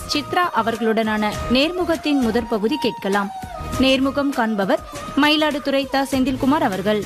சித்ரா அவர்களுடனான நேர்முகத்தின் முதற் பகுதி கேட்கலாம் நேர்முகம் காண்பவர் மயிலாடுதுறை த செந்தில்குமார் அவர்கள்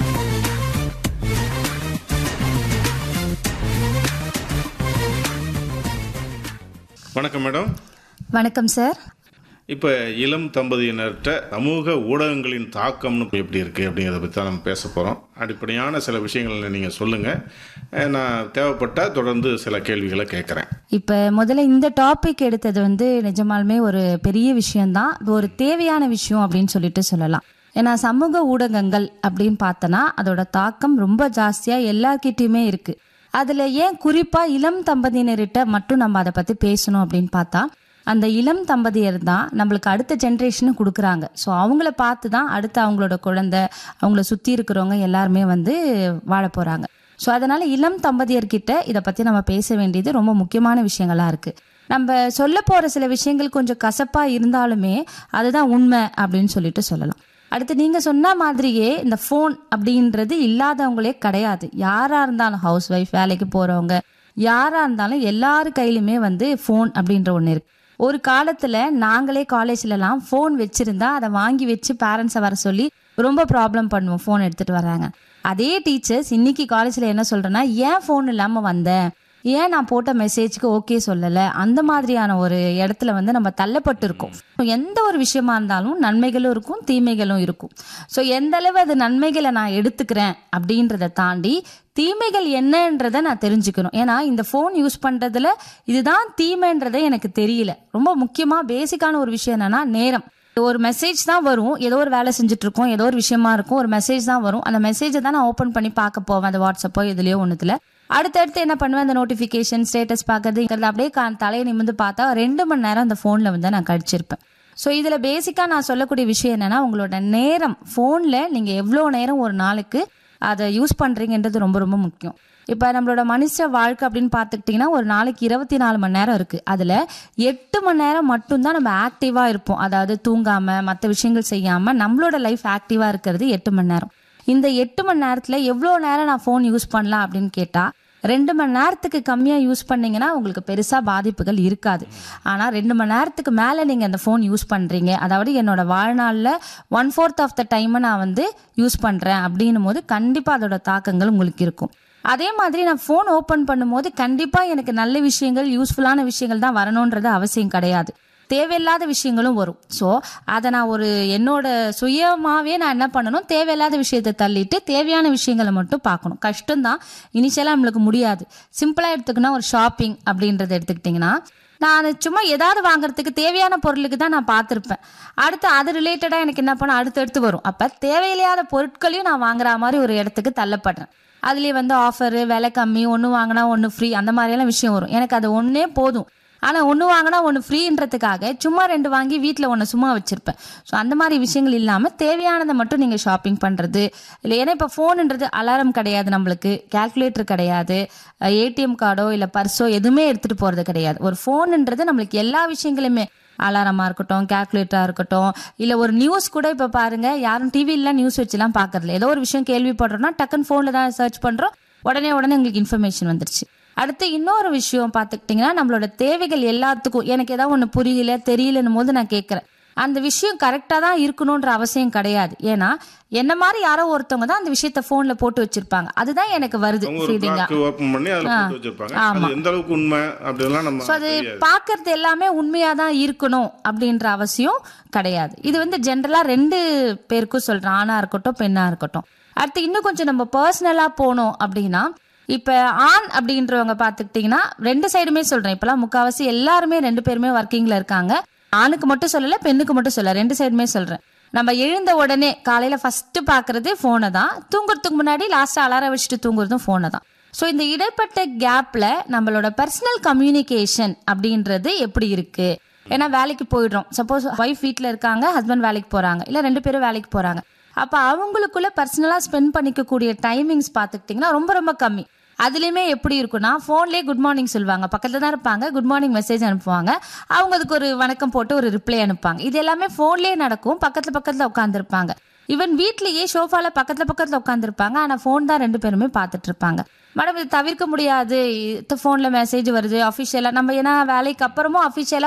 வணக்கம் மேடம் வணக்கம் சார் இப்போ இளம் தம்பதியினர்கிட்ட சமூக ஊடகங்களின் தாக்கம்னு எப்படி இருக்குது அப்படிங்கிறத பற்றி தான் நம்ம பேச போகிறோம் அடிப்படையான சில விஷயங்களை நீங்கள் சொல்லுங்கள் நான் தேவைப்பட்டால் தொடர்ந்து சில கேள்விகளை கேட்குறேன் இப்போ முதல்ல இந்த டாபிக் எடுத்தது வந்து நிஜமாலுமே ஒரு பெரிய விஷயம்தான் இது ஒரு தேவையான விஷயம் அப்படின்னு சொல்லிட்டு சொல்லலாம் ஏன்னா சமூக ஊடகங்கள் அப்படின்னு பார்த்தோன்னா அதோட தாக்கம் ரொம்ப ஜாஸ்தியாக எல்லார்கிட்டயுமே இருக்கு அதில் ஏன் குறிப்பாக இளம் தம்பதியினர்கிட்ட மட்டும் நம்ம அதை பற்றி பேசணும் அப்படின்னு பார்த்தா அந்த இளம் தம்பதியர் தான் நம்மளுக்கு அடுத்த ஜென்ரேஷனும் கொடுக்குறாங்க ஸோ அவங்கள பார்த்து தான் அடுத்து அவங்களோட குழந்தை அவங்கள சுற்றி இருக்கிறவங்க எல்லாருமே வந்து வாழ போகிறாங்க ஸோ அதனால இளம் தம்பதியர்கிட்ட இதை பற்றி நம்ம பேச வேண்டியது ரொம்ப முக்கியமான விஷயங்களா இருக்கு நம்ம சொல்ல போகிற சில விஷயங்கள் கொஞ்சம் கசப்பாக இருந்தாலுமே அதுதான் உண்மை அப்படின்னு சொல்லிட்டு சொல்லலாம் அடுத்து நீங்கள் சொன்ன மாதிரியே இந்த ஃபோன் அப்படின்றது இல்லாதவங்களே கிடையாது யாராக இருந்தாலும் ஹவுஸ் ஒய்ஃப் வேலைக்கு போகிறவங்க யாராக இருந்தாலும் எல்லார் கையிலுமே வந்து ஃபோன் அப்படின்ற ஒன்று இருக்கு ஒரு காலத்தில் நாங்களே காலேஜ்லலாம் ஃபோன் வச்சுருந்தா அதை வாங்கி வச்சு பேரண்ட்ஸை வர சொல்லி ரொம்ப ப்ராப்ளம் பண்ணுவோம் ஃபோன் எடுத்துகிட்டு வராங்க அதே டீச்சர்ஸ் இன்னைக்கு காலேஜில் என்ன சொல்கிறேன்னா ஏன் ஃபோன் இல்லாமல் வந்தேன் ஏன் நான் போட்ட மெசேஜ்க்கு ஓகே சொல்லலை அந்த மாதிரியான ஒரு இடத்துல வந்து நம்ம தள்ளப்பட்டு இருக்கோம் எந்த ஒரு விஷயமா இருந்தாலும் நன்மைகளும் இருக்கும் தீமைகளும் இருக்கும் ஸோ எந்த அளவு அது நன்மைகளை நான் எடுத்துக்கிறேன் அப்படின்றத தாண்டி தீமைகள் என்னன்றதை நான் தெரிஞ்சுக்கணும் ஏன்னா இந்த ஃபோன் யூஸ் பண்ணுறதுல இதுதான் தீமைன்றதை எனக்கு தெரியல ரொம்ப முக்கியமாக பேசிக்கான ஒரு விஷயம் என்னன்னா நேரம் ஒரு மெசேஜ் தான் வரும் ஏதோ ஒரு வேலை செஞ்சுட்டு இருக்கோம் ஏதோ ஒரு விஷயமா இருக்கும் ஒரு மெசேஜ் தான் வரும் அந்த மெசேஜை தான் நான் ஓப்பன் பண்ணி பார்க்க போவேன் அந்த வாட்ஸ்அப்போ இதுலயோ ஒன்றுத்துல அடுத்தடுத்து என்ன பண்ணுவேன் அந்த நோட்டிஃபிகேஷன் ஸ்டேட்டஸ் பார்க்கறது அப்படியே கா தலையை நிமிந்து பார்த்தா ரெண்டு மணி நேரம் அந்த ஃபோனில் வந்து நான் கழிச்சிருப்பேன் ஸோ இதில் பேசிக்காக நான் சொல்லக்கூடிய விஷயம் என்னன்னா உங்களோட நேரம் ஃபோனில் நீங்கள் எவ்வளோ நேரம் ஒரு நாளுக்கு அதை யூஸ் பண்ணுறீங்கன்றது ரொம்ப ரொம்ப முக்கியம் இப்போ நம்மளோட மனுஷ வாழ்க்கை அப்படின்னு பார்த்துக்கிட்டிங்கன்னா ஒரு நாளைக்கு இருபத்தி நாலு மணி நேரம் இருக்குது அதில் எட்டு மணி நேரம் மட்டும்தான் நம்ம ஆக்டிவாக இருப்போம் அதாவது தூங்காமல் மற்ற விஷயங்கள் செய்யாமல் நம்மளோட லைஃப் ஆக்டிவாக இருக்கிறது எட்டு மணி நேரம் இந்த எட்டு மணி நேரத்தில் எவ்வளோ நேரம் நான் ஃபோன் யூஸ் பண்ணலாம் அப்படின்னு கேட்டால் ரெண்டு மணி நேரத்துக்கு கம்மியாக யூஸ் பண்ணீங்கன்னா உங்களுக்கு பெருசாக பாதிப்புகள் இருக்காது ஆனால் ரெண்டு மணி நேரத்துக்கு மேலே நீங்கள் அந்த ஃபோன் யூஸ் பண்ணுறீங்க அதாவது என்னோட வாழ்நாளில் ஒன் ஃபோர்த் ஆஃப் த டைமை நான் வந்து யூஸ் பண்ணுறேன் அப்படின்னும் போது கண்டிப்பாக அதோட தாக்கங்கள் உங்களுக்கு இருக்கும் அதே மாதிரி நான் ஃபோன் ஓப்பன் பண்ணும்போது கண்டிப்பாக எனக்கு நல்ல விஷயங்கள் யூஸ்ஃபுல்லான விஷயங்கள் தான் வரணுன்றது அவசியம் கிடையாது தேவையில்லாத விஷயங்களும் வரும் ஸோ அதை நான் ஒரு என்னோட சுயமாகவே நான் என்ன பண்ணணும் தேவையில்லாத விஷயத்தை தள்ளிட்டு தேவையான விஷயங்களை மட்டும் பார்க்கணும் கஷ்டம்தான் இனிஷியலாக நம்மளுக்கு முடியாது சிம்பிளாக எடுத்துக்கினா ஒரு ஷாப்பிங் அப்படின்றத எடுத்துக்கிட்டிங்கன்னா நான் சும்மா ஏதாவது வாங்குறதுக்கு தேவையான பொருளுக்கு தான் நான் பார்த்துருப்பேன் அடுத்து அது ரிலேட்டடாக எனக்கு என்ன பண்ண அடுத்தடுத்து வரும் அப்போ தேவையில்லாத பொருட்களையும் நான் வாங்குற மாதிரி ஒரு இடத்துக்கு தள்ளப்படுறேன் அதுலேயே வந்து ஆஃபரு விலை கம்மி ஒன்று வாங்கினா ஒன்று ஃப்ரீ அந்த மாதிரியெல்லாம் விஷயம் வரும் எனக்கு அது ஒன்றே போதும் ஆனால் ஒன்று வாங்கினா ஒன்று ஃப்ரீன்றதுக்காக சும்மா ரெண்டு வாங்கி வீட்டில் ஒன்று சும்மா வச்சுருப்பேன் ஸோ அந்த மாதிரி விஷயங்கள் இல்லாமல் தேவையானதை மட்டும் நீங்கள் ஷாப்பிங் பண்ணுறது இல்லை ஏன்னா இப்போ ஃபோனுன்றது அலாரம் கிடையாது நம்மளுக்கு கால்குலேட்டர் கிடையாது ஏடிஎம் கார்டோ இல்லை பர்ஸோ எதுவுமே எடுத்துகிட்டு போகிறது கிடையாது ஒரு ஃபோனுன்றது நம்மளுக்கு எல்லா விஷயங்களுமே அலாரமாக இருக்கட்டும் கேல்குலேட்டராக இருக்கட்டும் இல்லை ஒரு நியூஸ் கூட இப்போ பாருங்க யாரும் டிவிலாம் நியூஸ் வச்சுலாம் பார்க்கறதில்ல ஏதோ ஒரு விஷயம் கேள்விப்படுறோம்னா டக்குன்னு ஃபோனில் தான் சர்ச் பண்ணுறோம் உடனே உடனே உங்களுக்கு இன்ஃபர்மேஷன் வந்துருச்சு அடுத்து இன்னொரு விஷயம் பார்த்துக்கிட்டிங்கன்னா நம்மளோட தேவைகள் எல்லாத்துக்கும் எனக்கு ஏதாவது ஒன்று புரியல தெரியலன்னும் போது நான் கேட்குறேன் அந்த விஷயம் கரெக்டாக தான் இருக்கணுன்ற அவசியம் கிடையாது ஏன்னா என்ன மாதிரி யாரோ ஒருத்தவங்க தான் அந்த விஷயத்த ஃபோனில் போட்டு வச்சிருப்பாங்க அதுதான் எனக்கு வருது அவங்க ஒரு ஃபீலிங்காக பிளாக் ஓப்பன் பண்ணி அதில் போட்டு வச்சிருப்பாங்க அது எந்த அளவுக்கு உண்மை அப்படிலாம் நம்ம ஸோ அது தெரியாது. பார்க்கறது எல்லாமே உண்மையாக தான் இருக்கணும் அப்படின்ற அவசியம் கிடையாது இது வந்து ஜென்ரலாக ரெண்டு பேருக்கும் சொல்கிறேன் ஆணாக இருக்கட்டும் பெண்ணாக இருக்கட்டும் அடுத்து இன்னும் கொஞ்சம் நம்ம பர்சனலாக போனோம் அப்படின்னா இப்போ ஆண் அப்படின்றவங்க பார்த்துக்கிட்டிங்கன்னா ரெண்டு சைடுமே சொல்கிறேன் இப்போலாம் முக்கால்வாசி எல்லாருமே ரெண்டு பேருமே ஒர்க்கிங்கில் இருக்காங்க ஆணுக்கு மட்டும் சொல்லலை பெண்ணுக்கு மட்டும் சொல்லலை ரெண்டு சைடுமே சொல்கிறேன் நம்ம எழுந்த உடனே காலையில் ஃபஸ்ட்டு பார்க்குறது ஃபோனை தான் தூங்குறதுக்கு முன்னாடி லாஸ்ட்டாக அலாரம் வச்சுட்டு தூங்குறதும் ஃபோனை தான் ஸோ இந்த இடைப்பட்ட கேப்ல நம்மளோட பர்சனல் கம்யூனிகேஷன் அப்படின்றது எப்படி இருக்கு ஏன்னா வேலைக்கு போயிடுறோம் சப்போஸ் ஒய்ஃப் வீட்டில் இருக்காங்க ஹஸ்பண்ட் வேலைக்கு போறாங்க இல்லை ரெண்டு பேரும் வேலைக்கு போறாங்க அப்போ அவங்களுக்குள்ள பர்சனலாக ஸ்பெண்ட் பண்ணிக்கக்கூடிய டைமிங்ஸ் பார்த்துக்கிட்டிங்கன்னா ரொம்ப ரொம்ப கம்மி அதுலேயுமே எப்படி இருக்குன்னா ஃபோன்லேயே குட் மார்னிங் சொல்லுவாங்க பக்கத்தில் தான் இருப்பாங்க குட் மார்னிங் மெசேஜ் அனுப்புவாங்க அவங்க அதுக்கு ஒரு வணக்கம் போட்டு ஒரு ரிப்ளை அனுப்புவாங்க இது எல்லாமே ஃபோன்லேயே நடக்கும் பக்கத்தில் பக்கத்தில் உட்காந்துருப்பாங்க ஈவன் வீட்லயே ஷோஃபால பக்கத்துல பக்கத்துல உட்காந்துருப்பாங்க ஆனா ஃபோன் தான் ரெண்டு பேருமே பார்த்துட்டு இருப்பாங்க மேடம் இது தவிர்க்க முடியாது ஃபோன்ல மெசேஜ் வருது அஃபிஷியலா நம்ம ஏன்னா வேலைக்கு அப்புறமும் அஃபிஷியலா